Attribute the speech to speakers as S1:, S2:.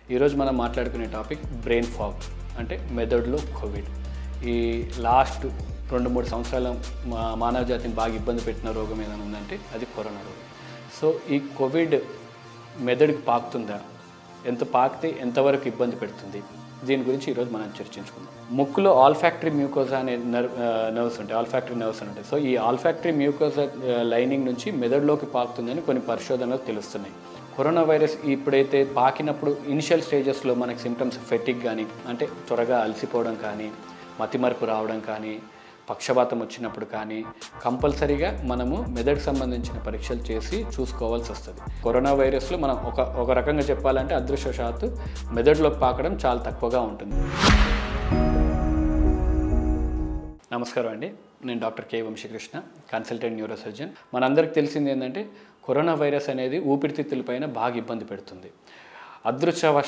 S1: ఈరోజు మనం మాట్లాడుకునే టాపిక్ బ్రెయిన్ ఫాగ్ అంటే మెదడులో కోవిడ్ ఈ లాస్ట్ రెండు మూడు సంవత్సరాల మా మానవ జాతిని బాగా ఇబ్బంది పెట్టిన రోగం ఏదైనా ఉందంటే అది కరోనా రోగం సో ఈ కోవిడ్ మెదడుకి పాకుతుందా ఎంత పాకితే ఎంతవరకు ఇబ్బంది పెడుతుంది దీని గురించి ఈరోజు మనం చర్చించుకుందాం ముక్కులో ఆల్ఫాక్టరీ మ్యూకోజా అనే నర్వ్ నర్వ్స్ ఉంటాయి ఆల్ఫాక్టరీ నర్వ్స్ ఉంటాయి సో ఈ ఆల్ఫాక్టరీ మ్యూకోజా లైనింగ్ నుంచి మెదడులోకి పాకుతుందని కొన్ని పరిశోధనలు తెలుస్తున్నాయి కరోనా వైరస్ ఇప్పుడైతే పాకినప్పుడు ఇనిషియల్ స్టేజెస్లో మనకి సిమ్టమ్స్ ఫెటిక్ కానీ అంటే త్వరగా అలసిపోవడం కానీ మతిమరుపు రావడం కానీ పక్షపాతం వచ్చినప్పుడు కానీ కంపల్సరీగా మనము మెదడుకు సంబంధించిన పరీక్షలు చేసి చూసుకోవాల్సి వస్తుంది కరోనా వైరస్లో మనం ఒక ఒక రకంగా చెప్పాలంటే అదృష్టవశాత్తు మెదడులోకి పాకడం చాలా తక్కువగా ఉంటుంది నమస్కారం అండి నేను doctor K Vamsikrishna consultant neurosurgeon మనందరికి తెలిసింది ఏంటంటే కరోనా వైరస్ అనేది ఊపిరితిత్తులపైన బాగా ఇబ్బంది పెడుతుంది అదృష్టవశ